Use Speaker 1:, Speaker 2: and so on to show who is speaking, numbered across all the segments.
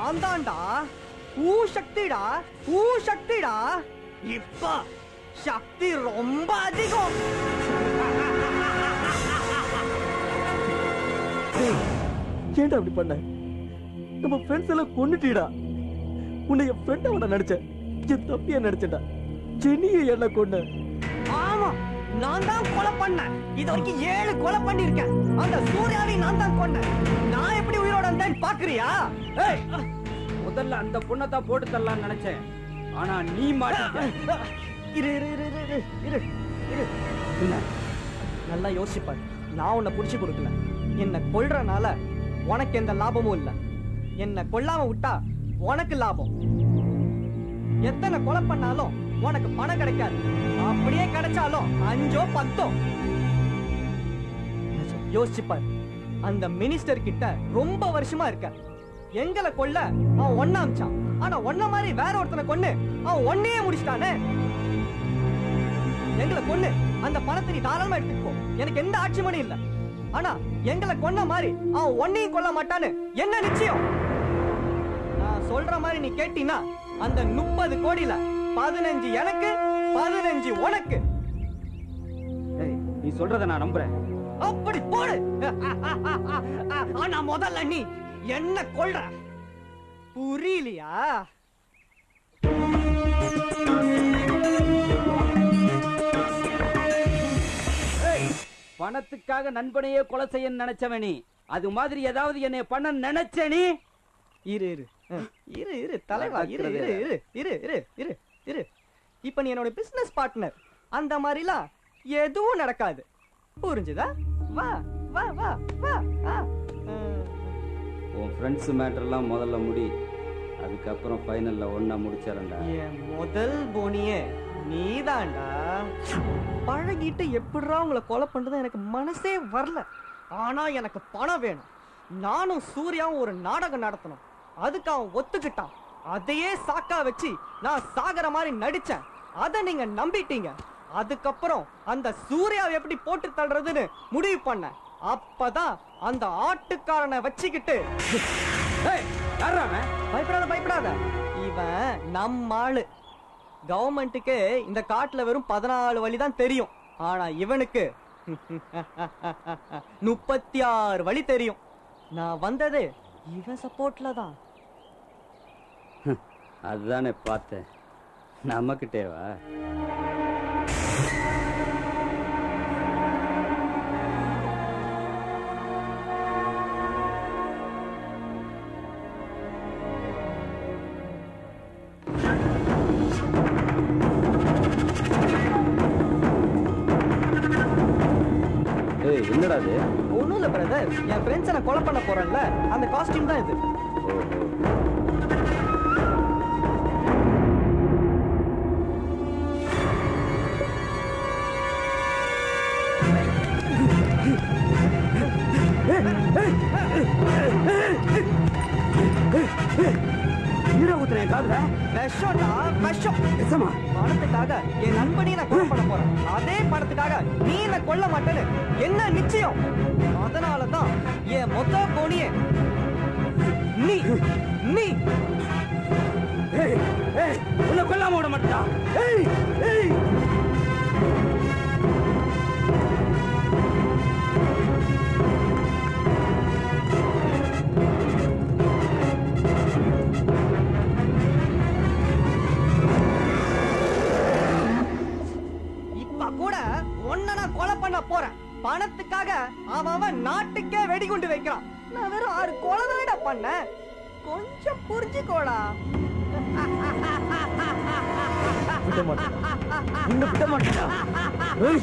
Speaker 1: நான் தான்டா ஊ சக்திடா ஊ சக்திடா இப்ப சக்தி ரொம்ப அதிகம்
Speaker 2: டேய், ஏன்டா அப்படி பண்ண நம்ம ஃப்ரெண்ட்ஸ் எல்லாம் கொன்னுட்டீடா உன்னை என் ஃப்ரெண்டோட நடிச்சேன் என் தம்பிய நடிச்சேன்டா ஜெனியை என்ன கொன்ன
Speaker 1: ஆமா நான் தான் கொலை பண்ணேன் இது வரைக்கும் ஏழு கொலை பண்ணிருக்கேன் அந்த சூர்யாவை நான் தான் கொன்னேன் நான் எப்படி உயிரோட இருந்தேன்னு பாக்குறியா
Speaker 3: ஏய், முதல்ல அந்த பொண்ணை தான் போட்டு தரலாம்னு நினைச்சேன் ஆனா நீ மாட்டிட்ட
Speaker 1: இரு இரு இரு இரு இரு இரு இரு என்ன நல்லா யோசிப்பாரு நான் உன்னை புடிச்சு கொடுக்கல என்ன கொல்றனால உனக்கு எந்த லாபமும் இல்ல என்ன கொல்லாம விட்டா உனக்கு லாபம் எத்தனை கொலை பண்ணாலும் உனக்கு பணம் கிடைக்காது அப்படியே கிடைச்சாலும் அஞ்சோ பத்தோ யோசிச்சுப்பார் அந்த மினிஸ்டர் கிட்ட ரொம்ப வருஷமா இருக்க எங்களை கொல்ல அவன் ஒன்ன அமிச்சான் ஆனா ஒன்ன மாதிரி வேற ஒருத்தனை கொன்னு அவன் ஒன்னையே முடிச்சிட்டானே எங்களை கொன்னு அந்த பணத்தை நீ தாராளமா எடுத்துக்கோ எனக்கு எந்த ஆட்சிமனும் இல்ல ஆனா எங்களை கொன்ன மாதிரி அவன் ஒன்னையும் கொல்ல மாட்டான்னு என்ன நிச்சயம் நான் சொல்ற மாதிரி நீ கேட்டீன்னா அந்த முப்பது கோடியில பதினஞ்சு எனக்கு பதினஞ்சு உனக்கு
Speaker 3: ஏய், நீ சொல்றத நான் நம்புறேன்
Speaker 1: அப்படி போடு ஆனா முதல்ல நீ என்ன கொல்ற புரியலையா
Speaker 3: பணத்துக்காக நண்பனையே கொலை செய்ய நினைச்சவன் நீ அது மாதிரி ஏதாவது என்னை பண்ண நினைச்ச நீ
Speaker 1: இரு இரு அஹ், இரு இரு தலைவா இரு இரு இரு இரு இரு இரு இரு இப்ப நீ என்னோட பிசினஸ் பார்ட்னர் அந்த மாதிரிலாம் எதுவும் நடக்காது புரிஞ்சுதா வா வா வா வா ஆ. அஹ்,
Speaker 3: உன் ஃப்ரெண்ட்ஸ் மேட்டர்லாம் முதல்ல முடி அதுக்கப்புறம் ஃபைனல்ல ஒண்ணா முடிச்சிடறேன்டா
Speaker 1: என் முதல் போனியே நீதான்டா பழகிட்டு எப்படிடா உங்களை கொலை பண்றது எனக்கு மனசே வரல ஆனா எனக்கு பணம் வேணும் நானும் சூர்யாவும் ஒரு நாடகம் நடத்தணும் அதுக்கு அவன் ஒத்துக்கிட்டான் அதையே சாக்கா வச்சு நான் சாகர மாதிரி நடிச்சேன் அதை நீங்க நம்பிட்டீங்க அதுக்கப்புறம் அந்த சூர்யாவை எப்படி போட்டு தள்ளுறதுன்னு முடிவு பண்ணேன் அப்பதான் அந்த ஆட்டுக்காரனை வச்சுக்கிட்டு
Speaker 3: ஏய், யார்றா அவன்?
Speaker 1: பயப்படாத பயப்படாத இவன் நம்ம ஆளு கவர்மெண்ட்டுக்கு இந்த காட்டுல வெறும் பதினாலு வழி தான் தெரியும் ஆனா இவனுக்கு முப்பத்தி ஆறு வழி தெரியும் நான் வந்தது இவன் சப்போர்ட்ல தான்
Speaker 3: அதுதானே பார்த்தேன் நம்மக்கிட்டேவா ஏய் என்னடா இது
Speaker 1: ஒண்ணும் இல்ல பிரதர் என் ஃப்ரெண்ட்ஸை நான் கொலை பண்ண போறேன்ல அந்த காஸ்டியூம் தான் இது
Speaker 3: ஓஹோ
Speaker 2: என்னடா ஊத்துறேன் காதுல
Speaker 1: விஷம்டா விஷம்
Speaker 2: நிஜமா
Speaker 1: பணத்துக்காக என் நண்பனையும் நான் கொலை பண்ண போறேன் அதே பணத்துக்காக நீ என்ன கொல்ல மாட்டேன்னு என்ன நிச்சயம் அதனாலதான் என் மொத்த போனியே நீ நீ
Speaker 2: ஏய் ஏய் உன்னை கொல்லாம விட மாட்டா ஏய் ஏய்
Speaker 1: இப்ப கூட உன்னை நான் கொலை பண்ண போறேன் பணத்துக்காக அவன் அவன் நாட்டுக்கே வெடிகுண்டு வைக்கிறான் நான் வெறும் ஆறு கொலை தானடா பண்ணேன் கொஞ்சம் புரிஞ்சுக்கோடா
Speaker 2: விட மாட்டேன் உன்னை விட மாட்டேன் ஏய்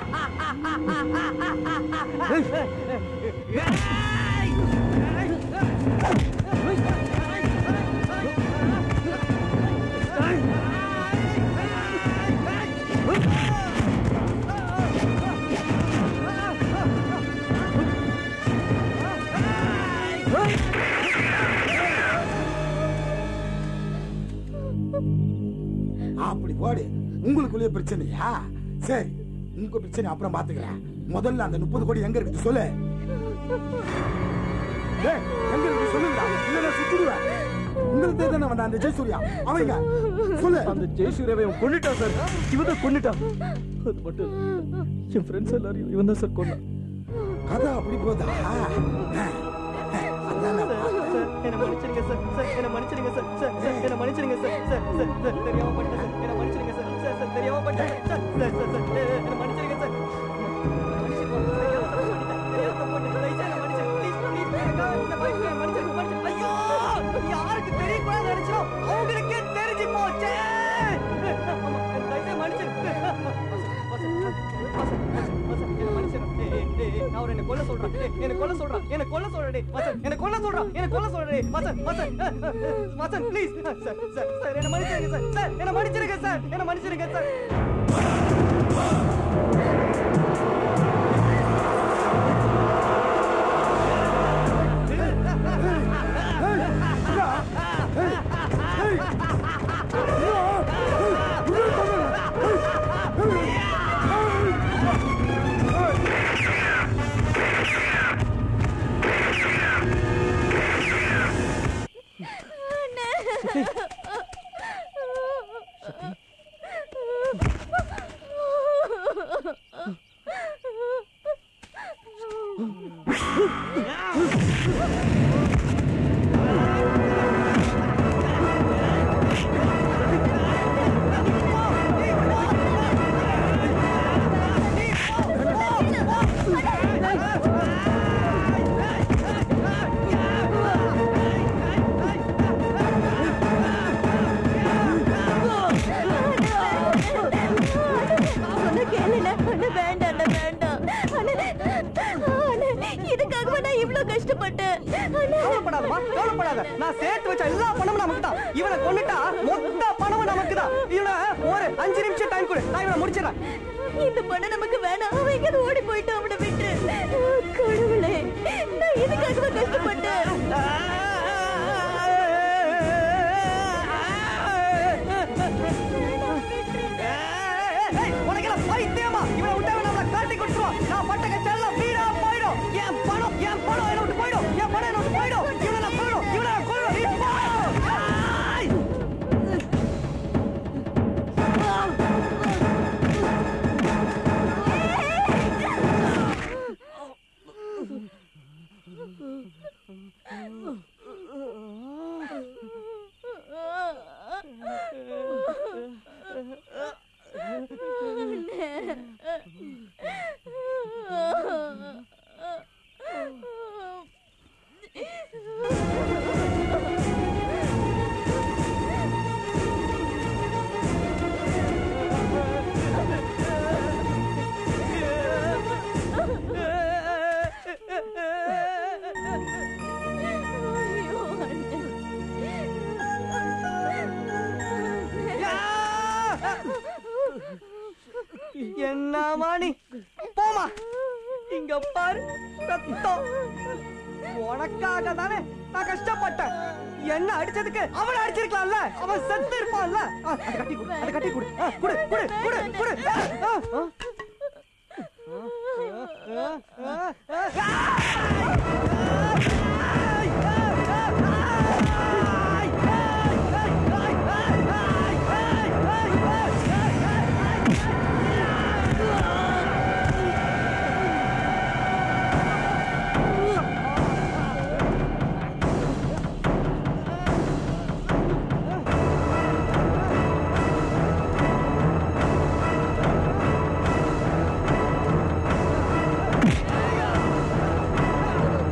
Speaker 2: ஏய்
Speaker 4: அப்படி போடு உங்களுக்குள்ளே பிரச்சனையா சரி உங்க பிரச்சனை அப்புறம் பாத்துக்கிறேன் முதல்ல அந்த முப்பது கோடி எங்க இருக்குது சொல்லு டேய், எங்க இருக்கு சொல்லுங்க இல்ல நான் சுத்திடுவேன் உங்களுக்கு தானே வந்தான் அந்த ஜெயசூர்யா அவங்க சொல்லு
Speaker 2: அந்த ஜெயசூர்யாவை இவன் கொன்னுட்டான் சார் இவன் தான் கொன்னுட்டான் அது மட்டும் இல்ல. என் ஃப்ரெண்ட்ஸ் எல்லாரையும் இவன் தான் சார் கொன்னான்
Speaker 4: கதை அப்படி போதா அதான் நான் பார்த்தேன்.
Speaker 1: சார் என்ன மன்னிச்சிருங்க சார் சார் என்ன மன்னிச்சிருங்க சார் சார் சார் என்ன மன்னிச்சிருங்க சார் சார் சார் சார் தெரியாம பண்ணிட்டேன் சார் என்ன மன்னிச்சிருங்க சார் சார் சார் தெரியாம பண்ணிட்டேன் சார் சார் சார் சார் ஏ, என்ன மன்னிச்சிருங்க சார் மன்னிச்சிருங்க. தெரியாம தப்பு பண்ணிட்டேன். தெரியாம தப்பு பண்ணிட்டேன். தயவு செய்து என்ன மன்னிச்சிருங்க. Please, please, எனக்காக இந்த மன்னிச்சிருங்க, மன்னிச்சிருங்க, மன்னிச்சிருங்க. ஐயோ யாருக்கு தெரியக்கூடாது நினைச்சோம் அவங்களுக்கே தெரிஞ்சு போச்சே ஆமா, தயவு செய்து மன்னிச்சிருங்க. வாசன், வாசன், வாசன், வாசன், என்ன மன்னிச்சிருங்க. ஏய், ஏய், ஏய், ஏய், நான் அவரை என்னை கொல்ல சொல்றான். ஏய், என்னை கொல்ல சொல்றான். என்னை கொல்ல சொல்றான் டேய். வாசன், என்னை கொல்ல சொல்றான். என்னை கொல்ல சொல்றான் டேய். வாசன், வாசன், அஹ், அஹ், அஹ், Vasan, please. Sir, sir, sir, என்னை மன்னிச்சிருங்க சார். சார், என்னை மன்னிச்சிருங்க சார். என்னை மன்னிச்சிருங்க சார்.
Speaker 5: சொன்ன கேளுண்ணே. அண்ணே, வேண்டாம் அண்ணே, வேண்டாம். அண்ணே, அண்ணே, இதுக்காகவா நான் இவ்ளோ கஷ்டப்பட்டேன் அண்ணே,
Speaker 1: கவலைப்படாதம்மா, கவலைப்படாத. நான் சேர்த்து வச்ச எல்லா பணமும் நமக்கு தான் இவனை கொண்டுட்டா மொத்த பணமும் நமக்கு தான் இவனை ஒரு அஞ்சு நிமிஷம் டைம் கொடு நான் இவனை முடிச்சிடறேன்
Speaker 5: இந்த பொண்ணு நமக்கு வேணாம் அவன் எங்கேயாவது ஓடி போயிட்டு அவனை விட்டு கடவுளே நான் இதுக்காகவா கஷ்டப்பட்டேன்
Speaker 1: உனக்கெல்லாம் பைத்தியமா இவனை விட்டா இவன் நம்மளை காட்டி கொடுத்துருவான் நான் பட்ட கச்செல்லாம் வீடா போயிடும் என் பணம் என் பணம் என்ன விட்டு போயிடும் என் பணம் என்ன விட்டு போயிடும் இவனை நான் கொள்ளணும் இவனை நான் கொள்ளணும் இப்போ ஆய்!
Speaker 5: ஐயோ, அண்ணே.
Speaker 1: என்னமா நீ போமா இங்க பாரு ரத்தம் உனக்காக தானே நான் கஷ்டப்பட்டேன் என்ன அடிச்சதுக்கு அவனை அடிச்சிருக்கலாம்ல அவன் செத்து இருப்பான்ல ஆ, அதை கட்டி கொடு அதை கட்டி கொடு ஆ, கொடு கொடு கொடு கொடு ஆ, ஆ, ஆ. ஆ, ஆ, ஆ, ஆ.
Speaker 5: ஐயோ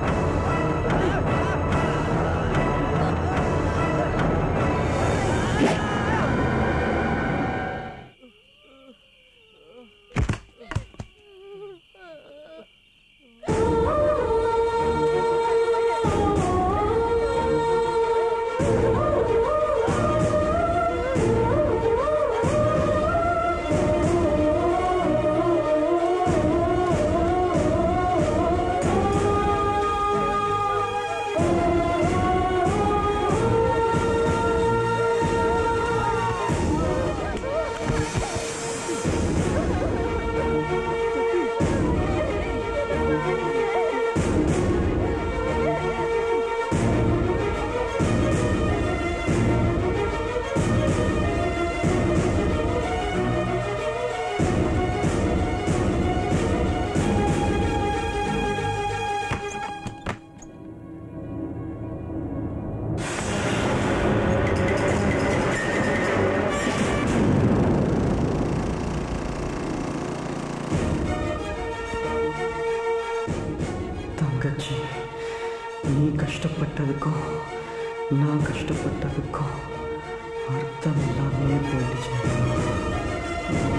Speaker 1: கஷ்டப்பட்டதுக்கும் நான் கஷ்டப்பட்டதுக்கும் அர்த்தம் எல்லாமே போயிடுச்சு